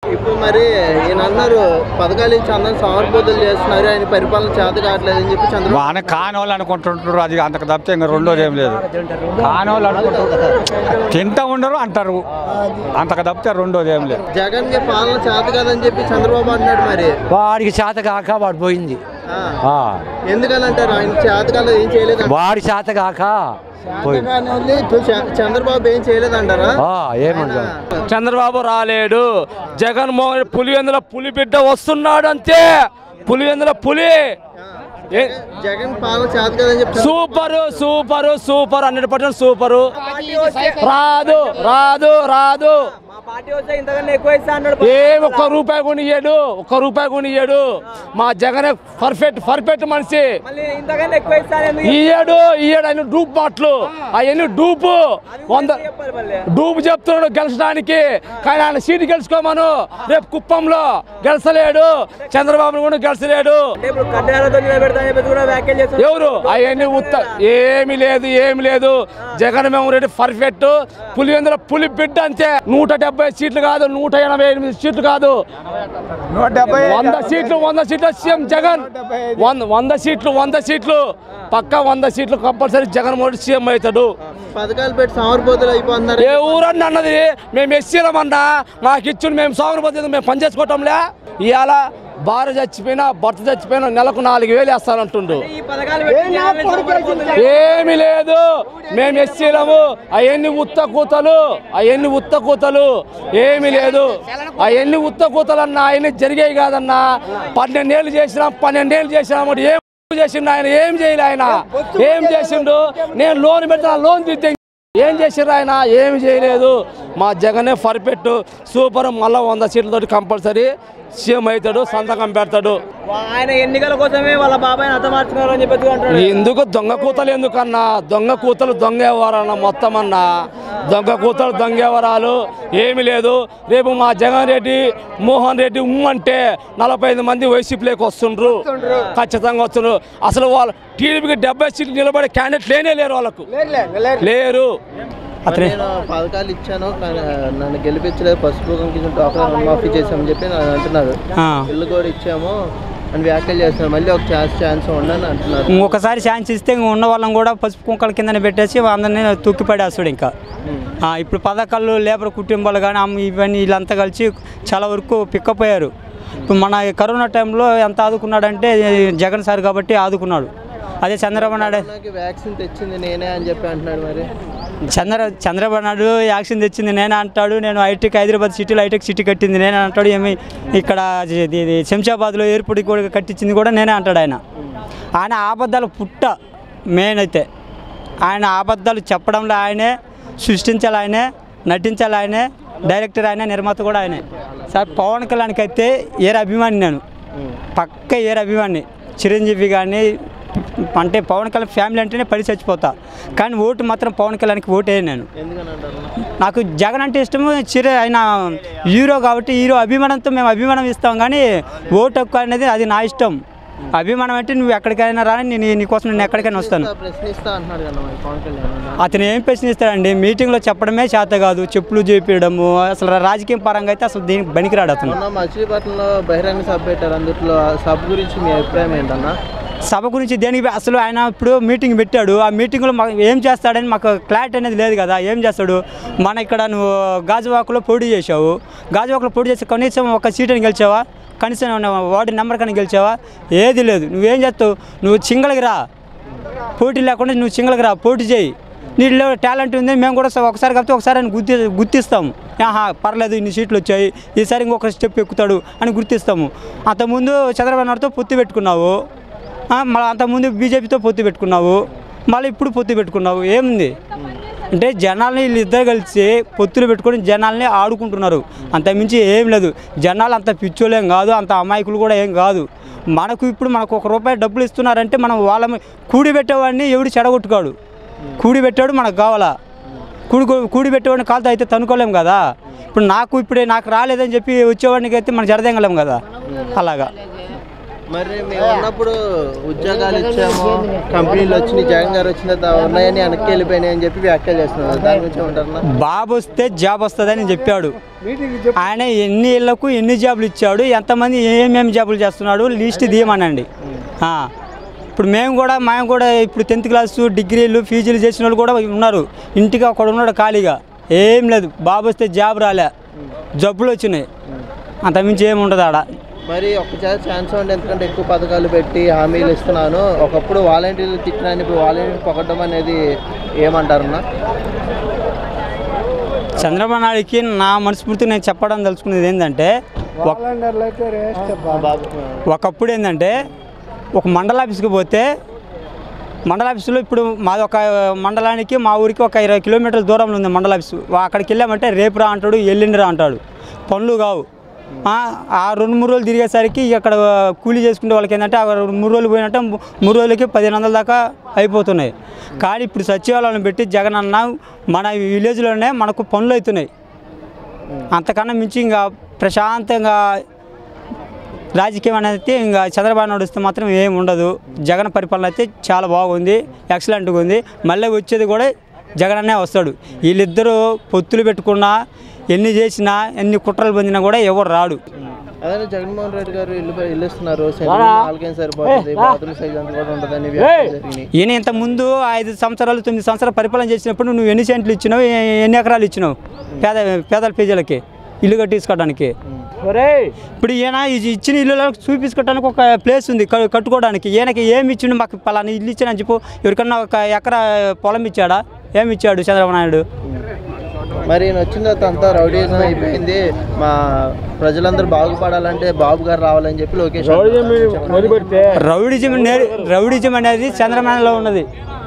ఇప్పుడు మరి ఈయన అన్నారు పథకాలు ఇచ్చి అందరూ సమర్బోధులు చేస్తున్నారు ఆయన పరిపాలన చేత కావట్లేదు అని చెప్పి చంద్రబాబు వాన కాని వాళ్ళు అనుకుంటుంటారు అది అంతకు తప్పితే ఇంకా రెండోది ఏం లేదు కాని వాళ్ళు అనుకుంటారు తింటా ఉండరు అంటారు అంతకు తప్పితే రెండోది ఏం లేదు జగన్ కి పాలన చేత కాదని చెప్పి చంద్రబాబు అంటున్నాడు మరి వాడికి చేత కాక వాడు పోయింది ఆ. ఆ. ఎందుకని అంటారు ఆయన చేత కాదు ఏం చేయలేదు అంటారు. వాడి చేత కాక పోయింది చ- చంద్రబాబు ఏం చేయలేదు అంటారా ఆ, ఏమంటారు చంద్రబాబు రాలేడు జగన్మోహన్ రెడ్డి పులివెందుల పులి బిడ్డ వస్తున్నాడు అంతే పులివెందుల పులి ఏ- జగన్ పాలన చేత కాదని చెప్పి super super super hundred percent super రాదు రాదు రాదు ఏ ఒక్క రూపాయి కొని ఇయ్యాడు ఒక్క రూపాయి కొని ఇయ్యాడు మా జగన్ పర్ఫెక్ట్ పర్ఫెక్ట్ మనిషి ఇయ్యాడు ఇయ్యాడు ఆయన డూప్ మాటలు అవన్నీ డూపు వంద డూపు చెప్తున్నాడు గెలిచడానికి కానీ ఆయన సీటు గెలుచుకోమను రేపు కుప్పంలో గెలిచలేడు చంద్రబాబు కూడా గెలిచలేడు ఎవరు అవన్నీ ఉత్త ఏమి లేదు ఏమి లేదు జగన్మోహన్ రెడ్డి పర్ఫెక్ట్ పులివెందుల పులి బిడ్డ అంతే నూట డెబ్బై సీట్లు కాదు నూట ఎనభై ఎనిమిది సీట్లు కాదు వంద సీట్లు వంద సీట్లు సీఎం జగన్ వంద వంద సీట్లు వంద సీట్లు పక్కా వంద సీట్లు కంపల్సరీ జగన్మోహన్ రెడ్డి సీఎం అవుతాడు పథకాలు పెట్టి సమర్బోధులు అయిపోతున్నారు ఏ ఊరన్నా అన్నది మేము ఎస్సీలమన్నా మాకు ఇచ్చిన మేము సౌరభద్రత మేము పని చేసుకోవటంలే ఇవాళ భార్య చచ్చిపోయినా భర్త చచ్చిపోయినా నెలకు నాలుగు వేలు వేస్తానంటుండు ఏమి లేదు మేము ఎస్సీలము అవన్నీ ఉత్త కూతలు అవన్నీ ఉత్త కూతలు ఏమి లేదు అవన్నీ ఉత్త కూతలు అన్న అవన్నీ జరిగాయి కాదన్నా పన్నెండేళ్ళు చేసినాం పన్నెండేళ్ళు చేసినాం అంటే ఏం చేసిండు ఆయన ఏం చేయలే ఆయన ఏం చేసిండు నేను లోన్ పెడతా లోన్ తీద్దే ఏం చేసిర్రు ఆయన ఏమి చేయలేదు మా జగనే పర్ఫెక్ట్ సూపర్ మళ్ళా వంద సీట్లతోటి కంపల్సరీ సీఎం అవుతాడు సంతకం పెడతాడు ఆయన ఎన్నికల కోసమే వాళ్ళ బాబాయ్ హతమార్చుకున్నారు అని చెప్పి అంటాడు ఎందుకు దొంగ కూతలు ఎందుకన్నా దొంగ కూతలు దొంగ వ్యవహారాలు మొత్తం అన్నా దొంగ కూతలు దొంగ వ్యవహారాలు ఏమి లేదు రేపు మా జగన్ రెడ్డి మోహన్ రెడ్డి ఉమ్ అంటే నలభై ఐదు మంది వైసీపీలోకి వస్తుండ్రు ఖచ్చితంగా వస్తుండ్రు అసలు వాళ్ళు టీడీపీకి డెబ్బై సీట్లు నిలబడే క్యాండిడేట్ లేనే లేరు వాళ్ళకు లేరు నేను పథకాలు ఇచ్చాను కానీ నన్ను గెలిపించలేదు పసుపు కుంకుమ టోకన్ రుణమాఫీ చేసామని చెప్పి నన్ను అంటున్నారు ఇల్లు కూడా ఇచ్చాము అని వ్యాఖ్యలు చేస్తున్నారు మళ్ళీ ఒక ఛాన్స్ ఛాన్స్ ఉండని అంటున్నారు ఇంకొకసారి ఛాన్స్ ఇస్తే ఇంక ఉన్న వాళ్ళని కూడా పసుపు కుంకల కిందనే పెట్టేసి అందరినీ తొక్కిపడేస్తాడు ఇంకా ఆ, ఇప్పుడు పథకాలు లేబర్ కుటుంబాలు కానీ అమ్మ ఇవన్నీ వీళ్ళంతా కలిసి చాలా వరకు పిక్కపోయారు ఇప్పుడు మన కరోనా టైంలో ఎంత ఆదుకున్నాడంటే జగన్ సార్ కాబట్టి ఆదుకున్నాడు అదే చంద్రబాబు నాయుడు నాకు వ్యాక్సిన్ తెచ్చింది నేనే అని చెప్పి అంటున్నాడు మరి చంద్ర చంద్రబాబు నాయుడు యాక్షన్ తెచ్చింది నేనే అంటాడు నేను హైటెక్ హైదరాబాద్ సిటీలో హైటెక్ సిటీ కట్టింది నేనే అంటాడు ఏమి ఇక్కడ ఇది- ఇది శంషాబాద్లో ఎయిర్పోర్ట్ కూడా కట్టించింది కూడా నేనే అంటాడు ఆయన ఆయన అబద్ధాలు పుట్ట మెయిన్ అయితే ఆయన అబద్ధాలు చెప్పడంలో ఆయనే సృష్టించాలి ఆయనే నటించాలి ఆయనే డైరెక్టర్ ఆయనే నిర్మాత కూడా ఆయనే సార్ పవన్ కళ్యాణ్కి అయితే ఏర అభిమాని నేను పక్క ఏర అభిమాని చిరంజీవి కానీ అంటే పవన్ కళ్యాణ్ ఫ్యామిలీ అంటేనే పడి చచ్చిపోతా కానీ ఓటు మాత్రం పవన్ కళ్యాణ్కి ఓటు వేయను నేను ఎందుకని అంటారు నాకు జగన్ అంటే ఇష్టము చిర ఆయన హీరో కాబట్టి హీరో అభిమానంతో మేము అభిమానం ఇస్తాం కానీ ఓటు హక్కు అనేది అది నా ఇష్టం అభిమానం అంటే నువ్వు ఎక్కడికైనా రాని నేను నీకోసం నేను ఎక్కడికైనా వస్తాను ప్రశ్నిస్తా అంటున్నాడు కదా మరి పవన్ కళ్యాణ్ అతను ఏం ప్రశ్నిస్తాడండి మీటింగ్లో చెప్పడమే చేత కాదు చెప్పులు చేపించడము అసలు రాజకీయం పరంగా అయితే అసలు దీనికి బనికిరాడు అతను మొన్న మచిలీపట్నంలో బహిరంగ సభ పెట్టారు అందులో ఆ సభ గురించి మీ అభిప్రాయం ఏంటన్నా సభ గురించి దేనికి అసలు ఆయన ఇప్పుడు మీటింగ్ పెట్టాడు ఆ మీటింగ్లో మాకు ఏం చేస్తాడని మాకు క్లారిటీ అనేది లేదు కదా ఏం చేస్తాడు మన ఇక్కడ నువ్వు గాజువాకలో పోటీ చేసావు గాజువాకలో పోటీ చేసి కనీసం ఒక సీటుని గెలిచావా కనీసం ఏమన్నా వార్డు నెంబర్ కానీ గెలిచావా ఏది లేదు నువ్వేం చేస్తావు నువ్వు సింగల్కి రా పోటీ లేకుండా నువ్వు సింగల్కి రా పోటీ చేయి నీలో టాలెంట్ ఉంది మేము కూడా ఒకసారి కాబట్టి ఒకసారి అని గుర్తి గుర్తిస్తాము ఆహా పర్లేదు ఇన్ని సీట్లు వచ్చాయి ఈసారి ఇంకొక స్టెప్ ఎక్కుతాడు అని గుర్తిస్తాము అంతకుముందు చంద్రబాబు నాయుడుతో పొత్తు పెట్టుకున్నావు ఆ, మళ్ళీ అంతకుముందు బీజేపీతో పొత్తు పెట్టుకున్నావు మళ్ళీ ఇప్పుడు పొత్తు పెట్టుకున్నావు ఏముంది అంటే జనాల్ని వీళ్ళిద్దరు కలిసి పొత్తులు పెట్టుకొని జనాల్ని ఆడుకుంటున్నారు అంతకుమించి ఏం లేదు జనాలు అంత పిచ్చోలేం కాదు అంత అమాయకులు కూడా ఏం కాదు మనకు ఇప్పుడు మనకు ఒక రూపాయి డబ్బులు ఇస్తున్నారంటే మనం వాళ్ళ మీ- కూడి పెట్టేవాడిని ఎవడు చెడగొట్టుకోడు కూడి పెట్టాడు మనకు కావాలా కూడి కూడి పెట్టేవాడిని కాలుతో అయితే తనుకోలేం కదా ఇప్పుడు నాకు ఇప్పుడే నాకు రాలేదని చెప్పి వచ్చేవాడికి అయితే మనం జరదేంగలేం కదా అలాగా మరి మేము ఉన్నప్పుడు ఉద్యోగాలు ఇచ్చాము కంపెనీలు వచ్చినాయి జగన్ గారు వచ్చిన తర్వాత ఉన్నాయని వెనక్కి వెళ్ళిపోయినాయి అని చెప్పి వ్యాఖ్యలు చేస్తున్నారు దాని గురించి ఉంటారన్నా బాబు వస్తే జాబ్ వస్తుందని చెప్పాడు ఆయన ఎన్ని ఇళ్లకు ఎన్ని జాబులు ఇచ్చాడు ఎంతమంది ఏమేమి జాబులు చేస్తున్నాడు లిస్ట్ తీయమనండి ఆ. ఇప్పుడు మేము కూడా మేము కూడా ఇప్పుడు టెన్త్ క్లాసు డిగ్రీలు పీజీలు చేసిన వాళ్ళు కూడా ఉన్నారు ఇంటికి ఒకడు ఉన్నాడు ఖాళీగా ఏం లేదు బాబు వస్తే జాబ్ రాలే జబ్బులు వచ్చినాయి అంతమించి ఏమి ఉండదు ఆడ మరి ఒక్కసారి ఛాన్స్ ఉండి ఎందుకంటే ఎక్కువ పథకాలు పెట్టి హామీలు ఇస్తున్నాను ఒకప్పుడు వాలంటీర్లు తిట్టినాను ఇప్పుడు వాలంటీర్లు పొగడం అనేది ఏమంటారన్నా చంద్రబాబు నాయుడుకి నా మనస్ఫూర్తిగా నేను చెప్పడం తెలుసుకునేది ఏంటంటే ఒక- బాబు ఒకప్పుడు ఏంటంటే ఒక మండల ఆఫీస్కి పోతే మండల ఆఫీసులో ఇప్పుడు మాది ఒక మండలానికి మా ఊరికి ఒక ఇరవై కిలోమీటర్ల దూరంలో ఉంది మండల ఆఫీసు వా- అక్కడికి వెళ్ళామంటే రేపు రా అంటాడు ఎల్లుండి రా అంటాడు పనులు కావు ఆ, ఆ రెండు మూడు రోజులు తిరిగేసరికి అక్కడ కూలీ చేసుకునే వాళ్ళకి ఏంటంటే ఆ రెండు మూడు రోజులు పోయినట్టే ము- మూడు రోజులకి పదిహేను వందల దాకా అయిపోతున్నాయి కానీ ఇప్పుడు సచివాలయం పెట్టి జగన్ అన్న మన విలేజ్లోనే మనకు పనులు అవుతున్నాయి అంతకన్నా మించి ఇంకా ప్రశాంతంగా రాజకీయం అనేది ఇంకా చంద్రబాబు నాయుడు వస్తే మాత్రం ఏం ఉండదు జగన్ పరిపాలన అయితే చాలా బాగుంది ఎక్సలెంట్గా ఉంది మళ్ళీ వచ్చేది కూడా జగన్ అన్నే వస్తాడు వీళ్ళిద్దరూ పొత్తులు పెట్టుకున్నా ఎన్ని చేసినా ఎన్ని కుట్రలు పొందినా కూడా ఎవరు రాడు అదే జగన్మోహన్ రెడ్డి గారు ఇల్లు ఇల్లు ఇస్తున్నారు సెంట్రల్ నాలుగైదు సరిపోతుంది బాత్రూమ్ సైజ్ అంత కూడా ఉండదని వ్యాఖ్యలు జరిగినాయి ఈయన ఇంత ముందు ఐదు సంవత్సరాలు తొమ్మిది సంవత్సరాలు పరిపాలన చేసినప్పుడు నువ్వు ఎన్ని సెంట్లు ఇచ్చినావు ఎ- ఎన్ని ఎకరాలు ఇచ్చినావు పేద పేదల పేజీలకి ఇల్లు కట్టించుకోవడానికి ఇప్పుడు ఈయన ఇది ఇచ్చిన ఇల్లు చూపించుకోవడానికి ఒక ప్లేస్ ఉంది క- కట్టుకోవడానికి ఈయనకి ఏమి ఇచ్చిండు మాకు పలానా ఇల్లు ఇచ్చానని చెప్పు ఎవరికన్నా ఒక ఎకరా పొలం ఇచ్చాడా ఏమి ఇచ్చాడు చంద్రబాబు నాయుడు మరి ఈయన వచ్చిన తర్వాత అంతా రౌడీజం అయిపోయింది మా ప్రజలందరూ బాగుపడాలంటే బాబు గారు రావాలని చెప్పి లోకేష్ అంటున్నారు. రౌడిజం నే- రౌడిజం అనేది చంద్రబాబులో ఉన్నది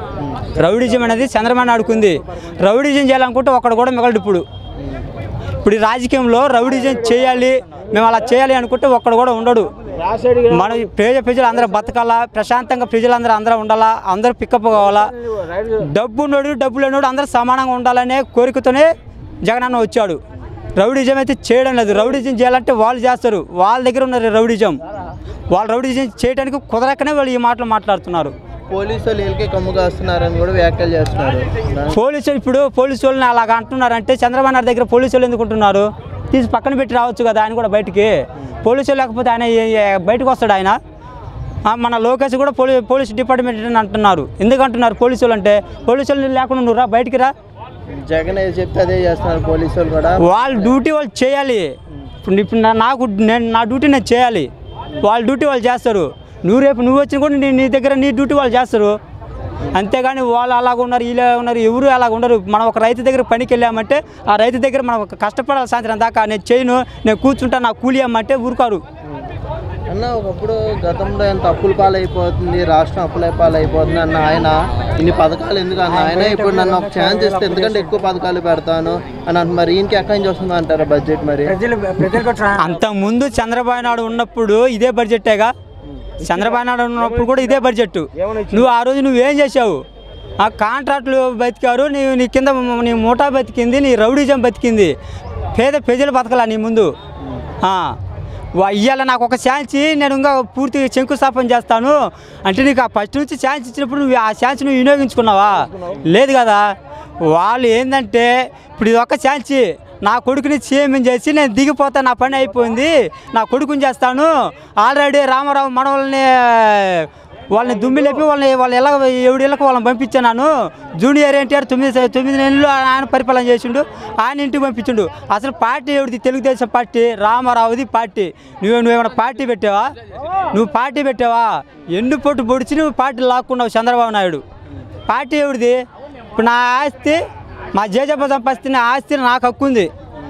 రౌడిజం అనేది చంద్రబాబు నాయుడుకుంది రౌడిజం చేయాలనుకుంటే ఒకడు కూడా మిగలడు ఇప్పుడు ఇప్పుడు ఈ రాజకీయంలో రౌడిజం చేయాలి మేము అలా చేయాలి అనుకుంటే ఒక్కడు కూడా ఉండడు మన ఈ పేద ప్రజలు అందరూ బతకాలా ప్రశాంతంగా ప్రజలందరూ అందరూ ఉండాలా అందరూ పికప్ కావాలా డబ్బు ఉన్నోడు డబ్బు లేనోడు అందరూ సమానంగా ఉండాలనే కోరికతోనే జగనన్న వచ్చాడు రౌడిజం అయితే చేయడం లేదు రౌడిజం చేయాలంటే వాళ్ళు చేస్తారు వాళ్ళ దగ్గర ఉన్నారు రౌడిజం వాళ్ళు రౌడిజం చేయడానికి కుదరకనే వాళ్ళు ఈ మాటలు మాట్లాడుతున్నారు పోలీసులు వీళ్ళకి కమ్ము కాస్తున్నారని కూడా వ్యాఖ్యలు చేస్తున్నారు పోలీసులు ఇప్పుడు పోలీసు వాళ్ళని అలాగ అంటున్నారంటే చంద్రబాబు నాయుడు దగ్గర పోలీసు వాళ్ళు ఎందుకు ఉంటున్నారు తీసి పక్కన పెట్టి రావచ్చు కదా ఆయన కూడా బయటికి పోలీసులు లేకపోతే ఆయన ఏ- ఏ- బయటకు వస్తాడు ఆయన ఆ, మన లోకేష్ కూడా పోలీ పోలీస్ డిపార్ట్మెంట్ అని అంటున్నారు ఎందుకు అంటున్నారు పోలీసు వాళ్ళు అంటే పోలీసు వాళ్ళు లేకుండా నువ్వు రా బయటికి రా జగన్ ఏది చెప్తే అదే చేస్తున్నారు పోలీసులు కూడా వాళ్ళ డ్యూటీ వాళ్ళు చేయాలి ఇప్పుడు ఇప్పుడు నా- నాకు నేను నా డ్యూటీ నేను చేయాలి వాళ్ళ డ్యూటీ వాళ్ళు చేస్తారు నువ్వు రేపు నువ్వు వచ్చిన కూడా నీ నీ దగ్గర నీ డ్యూటీ వాళ్ళు చేస్తారు అంతేగాని వాళ్ళు అలాగ ఉన్నారు ఇలా ఉన్నారు ఎవరు అలాగ ఉండరు మనం ఒక రైతు దగ్గర పనికి వెళ్ళామంటే ఆ రైతు దగ్గర మనం ఒక కష్టపడాలి సాయంత్రం దాకా నేను చేయను నేను కూర్చుంటా నా కూలి అమ్మంటే ఊరుకారు అన్న ఒకప్పుడు గతంలో ఎంత అప్పుల పాలైపోతుంది రాష్ట్రం అప్పుల పాలైపోతుంది అన్న ఆయన ఇన్ని పథకాలు ఎందుకు అన్న ఆయన ఇప్పుడు నన్ను ఒక ఛాన్స్ ఇస్తే ఎందుకంటే ఎక్కువ పథకాలు పెడతాను అని అంటున్నారు. మరి ఈయనకి ఎక్కడి నుంచి వస్తుంది అంటారా బడ్జెట్ మరి అంత ముందు చంద్రబాబు నాయుడు ఉన్నప్పుడు ఇదే బడ్జెట్టేగా చంద్రబాబు నాయుడు ఉన్నప్పుడు కూడా ఇదే బడ్జెట్ నువ్వు ఆ రోజు నువ్వేం చేసావు ఆ కాంట్రాక్టులు బతికారు నీ నీ కింద నీ మూటా బతికింది నీ రౌడిజం బతికింది పేద ప్రజలు బతకలా నీ ముందు ఆ, వా- ఇవాళ నాకు ఒక ఛాన్స్ ఇయ్యి, నేను ఇంకా పూర్తిగా శంకుస్థాపన చేస్తాను అంటే నీకు ఆ ఫస్ట్ నుంచి ఛాన్స్ ఇచ్చినప్పుడు నువ్వు ఆ ఛాన్స్ నువ్వు వినియోగించుకున్నావా లేదు కదా వాళ్ళు ఏంటంటే ఇప్పుడు ఇది ఒక ఛాన్స్ నా కొడుకుని సీఎం చేసి నేను దిగిపోతా నా పని అయిపోయింది నా కొడుకుని చేస్తాను ఆల్రెడీ రామారావు మనవల్ని వాళ్ళని దుమ్మి లేపి వాళ్ళని వాళ్ళు ఎలా ఏడుళ్ళకి వాళ్ళని పంపించాను జూనియర్ ఎన్టీఆర్ తొమ్మిది తొమ్మిది నెలలు ఆయన పరిపాలన చేసిండు ఆయన ఇంటికి పంపించిండు అసలు పార్టీ ఎవరిది తెలుగుదేశం పార్టీ రామారావుది పార్టీ నువ్వు నువ్వేమైనా పార్టీ పెట్టావా నువ్వు పార్టీ పెట్టావా ఎండు పొట్టు పొడిచి నువ్వు పార్టీ లాక్కున్నావు చంద్రబాబు నాయుడు పార్టీ ఎవరిది ఇప్పుడు నా ఆస్తి మా జేజప్ప సంపాదిస్తున్న ఆస్తి నాకు హక్కు ఉంది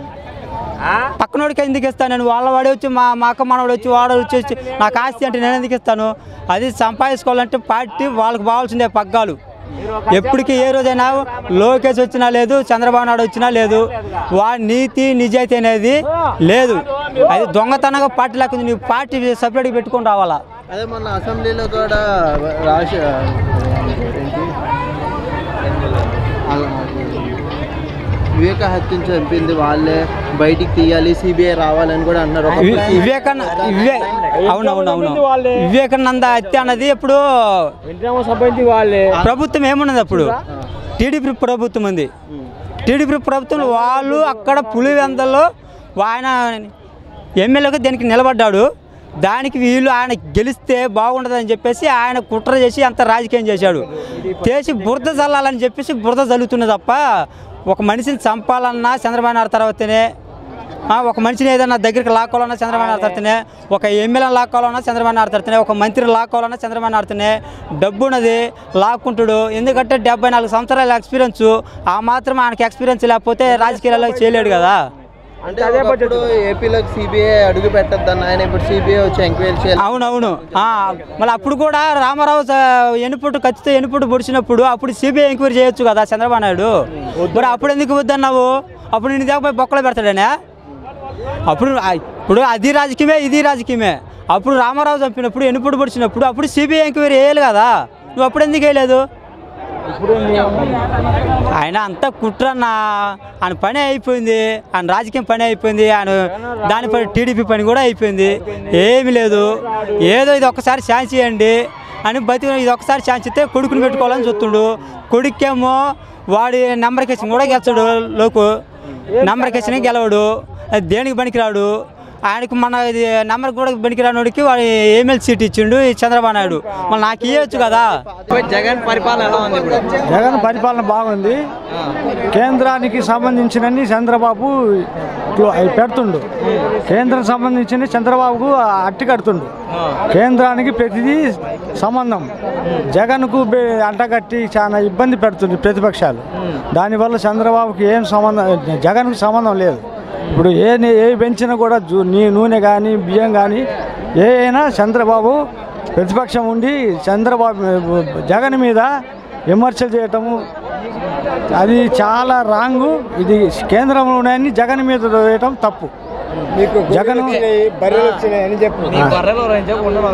పక్కనోడికి ఎందుకు ఇస్తాను నేను వాళ్ళ వాడే వచ్చి మా మా అక్క మనవాడు వచ్చి వాడు వచ్చి నాకు ఆస్తి అంటే నేను ఎందుకు ఇస్తాను అది సంపాదించుకోవాలంటే పార్టీ వాళ్ళకి బావాల్సిందే పగ్గాలు ఎప్పటికీ ఏ రోజైనా లోకేష్ వచ్చినా లేదు చంద్రబాబు నాయుడు వచ్చినా లేదు వాడి నీతి నిజాయితీ అనేది లేదు అది దొంగతనంగా పార్టీ లేకుండా నువ్వు పార్టీ సపరేట్గా పెట్టుకొని రావాలా అదే మొన్న అసెంబ్లీలో కూడా రాశ ఏంటి వివేక హత్యను చంపింది వాళ్ళే బయటికి తీయాలి సిబిఐ రావాలని కూడా అన్నారు ఒక వి- వివేకానంద వివే అవునవునవును వివేకానంద హత్య అన్నది ఇప్పుడు సంబంధించి వాళ్ళే ప్రభుత్వం ఏమున్నది అప్పుడు టీడీపీ ప్రభుత్వం ఉంది టీడీపీ ప్రభుత్వం వాళ్ళు అక్కడ పులివెందల్లో ఆయన ఎమ్మెల్యేగా దీనికి నిలబడ్డాడు దానికి వీళ్ళు ఆయన గెలిస్తే బాగుండదని చెప్పేసి ఆయన కుట్ర చేసి అంత రాజకీయం చేశాడు చేసి బురద చల్లాలని చెప్పేసి బురద చల్లుతున్నది తప్ప ఒక మనిషిని చంపాలన్నా చంద్రబాబు నాయుడు తర్వాతనే ఆ, ఒక మనిషిని ఏదైనా దగ్గరికి లాక్కోవాలన్నా చంద్రబాబు నాయుడు తరతనే ఒక ఎమ్మెల్యేని లాక్కోవాలన్నా చంద్రబాబు నాయుడు తరతనే ఒక మంత్రి లాక్కోవాలన్నా చంద్రబాబు నాయుడు తరతనే డబ్బు ఉన్నది లాక్కుంటాడు ఎందుకంటే డెబ్బై నాలుగు సంవత్సరాల ఎక్స్పీరియన్స్ ఆ మాత్రం ఆయనకి ఎక్స్పీరియన్స్ లేకపోతే రాజకీయాల్లో చేయలేడు కదా అంటే ఒకప్పుడు ఏపీలోకి సిబిఐ అడుగు పెట్టద్దని ఆయన ఇప్పుడు సిబిఐ వచ్చి ఎంక్వైరీ చేయాలి అవునవును ఆ, మళ్ళీ అప్పుడు కూడా రామారావు స- ఎనుపుట్టు ఖచ్చితంగా ఎనుపుట్టు పొడిచినప్పుడు అప్పుడు సిబిఐ ఎంక్వైరీ చేయొచ్చు కదా చంద్రబాబు నాయుడు మరి అప్పుడు ఎందుకు వద్దన్నావు అప్పుడు నేను దగ్గర బొక్కలు పెడతాడనే అప్పుడు ఆ- ఇప్పుడు అది రాజకీయమే ఇది రాజకీయమే అప్పుడు రామారావు చంపినప్పుడు ఎనుపుడు పొడిచినప్పుడు అప్పుడు సిబిఐ ఎంక్వైరీ వేయాలి కదా నువ్వు అప్పుడు ఎందుకు వేయలేదు ఆయన అంతా కుట్రన్న ఆయన పని అయిపోయింది ఆయన రాజకీయం పని అయిపోయింది ఆయన దాని పని టీడీపీ పని కూడా అయిపోయింది ఏమీ లేదు ఏదో ఇది ఒక్కసారి ఛాన్స్ ఇవ్వండి అని బతి ఇది ఒక్కసారి ఛాన్స్ ఇస్తే కొడుకుని పెట్టుకోవాలని చూస్తుండు కొడుకేమో వాడి నెంబర్ కేసిన కూడా గెలిచాడు లోకు నెంబర్ కేసిన గెలవడు అది దేనికి పనికిరాడు ఆయనకు మన ఇది నెంబర్ కూడా పనికిరానోడికి వాడు ఎమ్మెల్యే సీట్ ఇచ్చిండు ఈ చంద్రబాబు నాయుడు మళ్ళీ నాకు ఇవ్వచ్చు కదా జగన్ పరిపాలన ఎలా ఉంది ఇప్పుడు జగన్ పరిపాలన బాగుంది కేంద్రానికి సంబంధించినన్ని చంద్రబాబు ఇట్లా అవి పెడుతుండు కేంద్రం సంబంధించిన చంద్రబాబుకు అట్టి కడుతుండు కేంద్రానికి ప్రతిదీ సంబంధం జగన్కు బె- అంటగట్టి చాలా ఇబ్బంది పెడుతుంది ప్రతిపక్షాలు దానివల్ల చంద్రబాబుకి ఏం సంబంధం జగన్కు సంబంధం లేదు ఇప్పుడు ఏ నే- ఏ పెంచినా కూడా జు- నీ నూనె కానీ బియ్యం కానీ ఏ అయినా చంద్రబాబు ప్రతిపక్షం ఉండి చంద్రబాబు జగన్ మీద విమర్శలు చేయటము అది చాలా రాంగు ఇది కేంద్రంలో ఉన్నాయని జగన్ మీద వేయటం తప్పు జగన్ నీ బర్రెలు రంజా ఉండవు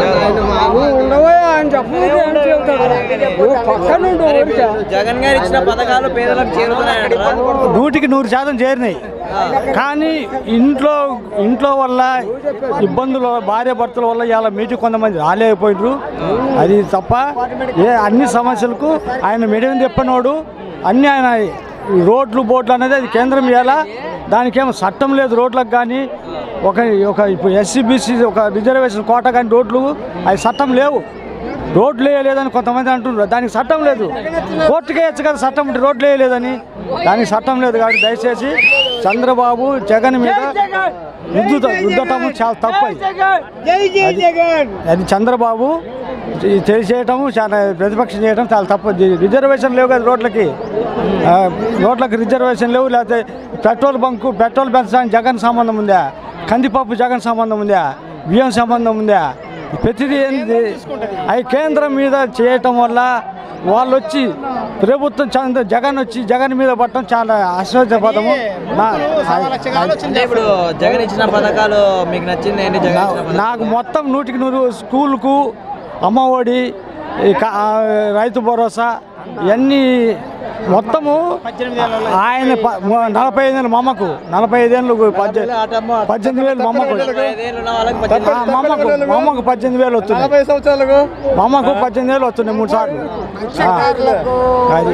జగన్ గారు ఇచ్చిన పథకాలు పేదలకు చేరుతున్నాయంటారా నూటికి నూరు శాతం చేరినాయి కానీ ఇంట్లో ఇంట్లో వల్ల ఇబ్బందుల భార్య భర్తల వల్ల ఇలా మీటింగ్ కొంతమంది రాలేకపోయినారు అది తప్ప ఏ అన్ని సమస్యలకు ఆయన మెడియం చెప్పినోడు అన్ని ఆయన ఈ రోడ్లు బోట్లు అనేది అది కేంద్రం ఇవ్వాలా దానికేమో చట్టం లేదు రోడ్లకు కానీ ఒక ఒక ఇప్పుడు ఎస్సీ బీసీ ఒక రిజర్వేషన్ కోట కానీ రోడ్లు అవి చట్టం లేవు రోడ్లు వేయలేదని కొంతమంది అంటున్నారు దానికి చట్టం లేదు కోర్టుకే వేయచ్చు కదా చట్టం ఉంటే రోడ్లు వేయలేదని దానికి చట్టం లేదు కాబట్టి దయచేసి చంద్రబాబు జగన్ మీద రుద్దుత రుద్దటం చాలా తప్పు అది. అది- అది చంద్రబాబు ఇది తెలిసేయటం చాలా ప్రతిపక్షం చేయడం చాలా తప్పు ది- రిజర్వేషన్ లేవు కదా రోడ్లకి ఆ, రోడ్లకు రిజర్వేషన్ లేవు లేకపోతే పెట్రోల్ బంకు పెట్రోల్ పెంచడానికి జగన్ సంబంధం ఉందా కందిపప్పు జగన్ సంబంధం ఉందా బియ్యం సంబంధం ఉందా ప్రతిదీ ఏంది అవి కేంద్రం మీద చేయటం వల్ల వాళ్ళు వచ్చి ప్రభుత్వం చంద్ర జగన్ వచ్చి జగన్ మీద పడటం చాలా అశ్వపదము అంటే ఇప్పుడు జగన్ ఇచ్చిన పథకాలు మీకు నచ్చింది ఏంటి జగన్ ఇచ్చిన పథకాలు? నాకు మొత్తం నూటికి నూరు స్కూల్కు అమ్మఒడి ఈ క- ఆ, రైతు భరోసా ఇవన్నీ మొత్తము ఆయన ప- మొ- నలభై ఐదేళ్ళు మా అమ్మకు నలభై ఐదేళ్ళు పద్దె- పద్దెనిమిది వేలు మా అమ్మకు ఇరవై ఐదేళ్ళు ఉన్న వాళ్ళకి పద్దెనిమిది ఆ, మా అమ్మకు మా అమ్మకు పద్దెనిమిది వేలు వస్తుంది సంవత్సరాలకు మా అమ్మకు పద్దెనిమిది వేలు వస్తున్నాయి మూడు సార్లు ఆ, అది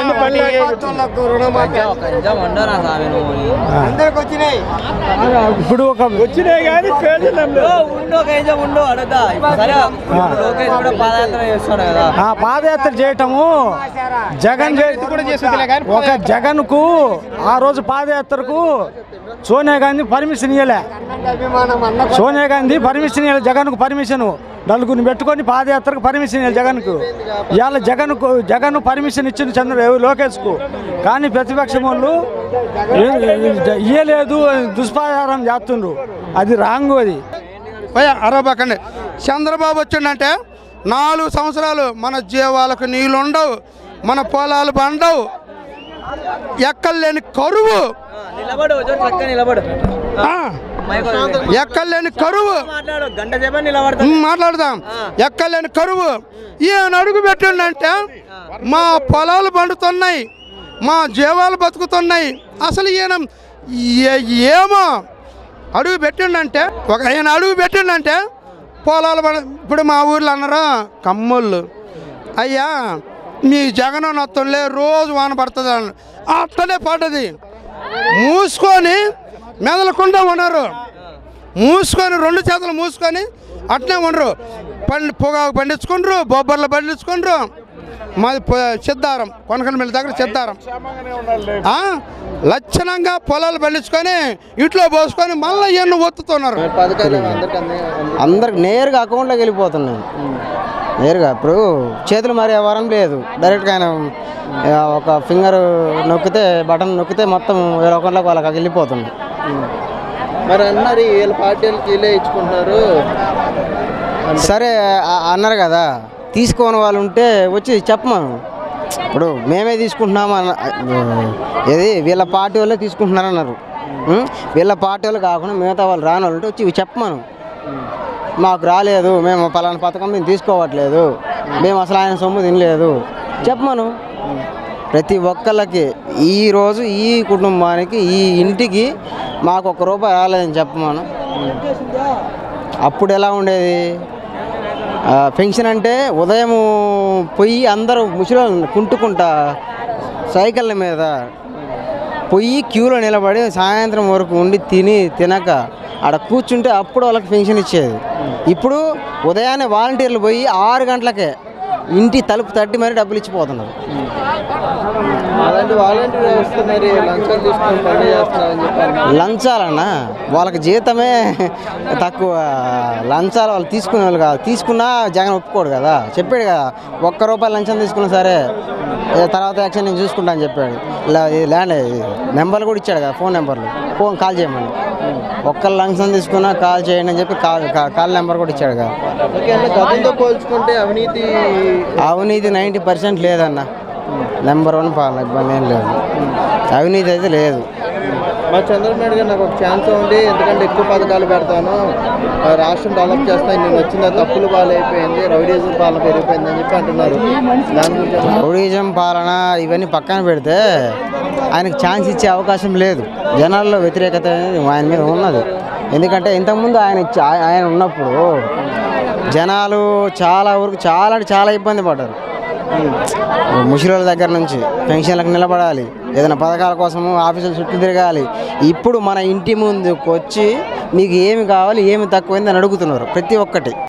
ఒక నిజం ఉండరా స్వామి నువ్వు ఇప్పుడు ఒక వచ్చినాయి కానీ ఉండు ఒక నిజం ఉండు అడుగుతా సరే ఇప్పుడు లోకేష్ కూడా పాదయాత్ర చేస్తాడు కదా ఆ పాదయాత్ర చేయటము జగన్ చే- ఒక జగన్ కు ఆ రోజు పాదయాత్రకు సోనియా గాంధీ పర్మిషన్ ఇవ్వలే సోనియా గాంధీ పర్మిషన్ ఇవ్వలే జగన్ కు పర్మిషన్ నలుగురిని పెట్టుకొని పాదయాత్రకు పర్మిషన్ ఇవ్వాలి జగన్ కు ఇవాళ జగన్ కు జగన్ పర్మిషన్ ఇచ్చిన చంద్ర లోకేష్ కు కానీ ప్రతిపక్షం వాళ్ళు ఇయ్యలేదు దుష్ప్రచారం చేస్తుండ్రు అది రాంగు అది అరవకండి చంద్రబాబు వచ్చిండంటే నాలుగు సంవత్సరాలు మన జీవాలకు నీళ్ళు ఉండవు మన పొలాలు పండవు ఎక్కలేని కరువు నిలబడు జోరు చక్కగా నిలబడు ఆ, మైక్ వదిలేయ్. ఎక్కలేని కరువు మాట్లాడు గంట సేపే నిలబడతా ఉమ్, మాట్లాడదాం ఎక్కలేని కరువు ఈయన అడుగు పెట్టిండంటే మా పొలాలు పండుతున్నాయి మా జీవాలు బతుకుతున్నాయి అసలు ఈయన ఏ- ఏమో అడుగు పెట్టిండంటే ఒక ఆయన అడుగు పెట్టిండంటే పొలాలు పడ- ఇప్పుడు మా ఊర్లో అన్నారు కమ్మోళ్ళు అయ్యా మీ జగన్ నొత్తంలే రోజు వాన పడుతుంది అన్న అట్లనే పడ్డది మూసుకొని మెదలకుండా ఉన్నారు మూసుకొని రెండు చేతులు మూసుకొని అట్నే ఉండరు పండి పొగాకు పండించుకుండ్రు బొబ్బర్లు పండించుకుండ్రు మాది పొ- సిద్ధారం కొనకనమిల్లి దగ్గర సిద్ధారం ఆ? లక్షణంగా పొలాలు పండించుకొని ఇంట్లో పోసుకొని మళ్ళీ ఇవన్నీ ఒత్తుతున్నారు పథకాలు అందరికి అందాయి అందరికి నేరుగా అకౌంట్లోకి వెళ్ళిపోతున్నాయి నేరుగా ఇప్పుడు చేతులు మారే వరం లేదు డైరెక్ట్గా ఆయన ఆ, ఒక ఫింగర్ నొక్కితే బటన్ నొక్కితే మొత్తం వేరే అకౌంట్లోకి వాళ్ళకి వెళ్ళిపోతుంది మరి అన్నారు వీళ్ళ పార్టీలకు వీళ్ళే ఇచ్చుకుంటున్నారు సరే ఆ- అన్నారు కదా తీసుకోని వాళ్ళు ఉంటే వచ్చి చెప్పమను ఇప్పుడు మేమే తీసుకుంటున్నాము అన్న ఏది వీళ్ళ పార్టీ వాళ్ళే తీసుకుంటున్నారు అన్నారు ఉం? వీళ్ళ పార్టీ వాళ్ళు కాకుండా మిగతా వాళ్ళు రాని వాళ్ళు ఉంటే వచ్చి చెప్పమను మాకు రాలేదు మేము పలానా పథకం మేము తీసుకోవట్లేదు మేము అసలు ఆయన సొమ్ము తినలేదు చెప్పమను ప్రతి ఒక్కళ్ళకి ఈ రోజు ఈ కుటుంబానికి ఈ ఇంటికి మాకు ఒక్క రూపాయి రాలేదని చెప్పమను అప్పుడు ఎలా ఉండేది ఆ, పెన్షన్ అంటే ఉదయం పొయ్యి అందరూ ముసలి కుంటుకుంటా సైకిళ్ళ మీద పొయ్యి క్యూలో నిలబడి సాయంత్రం వరకు ఉండి తిని తినక ఆడ కూర్చుంటే అప్పుడు వాళ్ళకి పెన్షన్ ఇచ్చేది ఇప్పుడు ఉదయాన్నే వాలంటీర్లు పోయి ఆరు గంటలకే ఇంటి తలుపు తట్టి మరీ డబ్బులు ఇచ్చిపోతున్నారు అలాంటి వాలంటీర్ వ్యవస్థ మరి లంచాలు తీసుకొని పని చేస్తున్నారని చెప్పారు లంచాలన్నా వాళ్ళకి జీతమే తక్కువ లంచాలు వాళ్ళు తీసుకునే వాళ్ళు కాదు తీసుకున్నా జగన్ ఒప్పుకోడు కదా చెప్పాడు కదా ఒక్క రూపాయి లంచం తీసుకున్నా సరే ఏ తర్వాత యాక్షన్ నేను చూసుకుంటా అని చెప్పాడు ఇలా ఈ ల్యాండ్ నెంబర్లు కూడా ఇచ్చాడు కదా ఫోన్ నెంబర్లు ఫోన్ కాల్ చేయమని ఒక్క లంచం తీసుకున్నా కాల్ చేయండి అని చెప్పి కాల్ కా- కాల్ నెంబర్ కూడా ఇచ్చాడు కదా ఓకే అంటే గతంతో పోల్చుకుంటే అవినీతి అవినీతి నైంటీ పర్సెంట్ లేదన్న నెంబర్ వన్ పాలన ఇబ్బంది ఏం లేదు అవినీతి అయితే లేదు మా చంద్రబాబు నాయుడు గారు నాకు ఒక ఛాన్స్ ఉంది ఎందుకంటే ఎక్కువ పథకాలు పెడతాను ఆ, రాష్ట్రం డెవలప్ చేస్తాను నేను వచ్చిన తప్పులు బాగాలైపోయింది రౌడీజం పాలన పెరిగిపోయింది అని చెప్పి అంటున్నారు దాని గురించి ఏమన్నా- రౌడీజం పాలన ఇవన్నీ పక్కన పెడితే ఆయనకు ఛాన్స్ ఇచ్చే అవకాశం లేదు జనాల్లో వ్యతిరేకత అనేది ఆయన మీద ఉన్నది ఎందుకంటే ఇంతకుముందు ఆయన ఇచ్చ- ఆయ- ఆయన ఉన్నప్పుడు జనాలు చాలా వరకు చాలా అంటే చాలా ఇబ్బంది పడ్డారు ముసలిళ్ళ దగ్గర నుంచి పెన్షన్లకు నిలబడాలి ఏదైనా పథకాల కోసము ఆఫీసుల చుట్టూ తిరగాలి ఇప్పుడు మన ఇంటి ముందుకు వచ్చి మీకు ఏమి కావాలి ఏమి తక్కువైంది అని అడుగుతున్నారు ప్రతి ఒక్కటి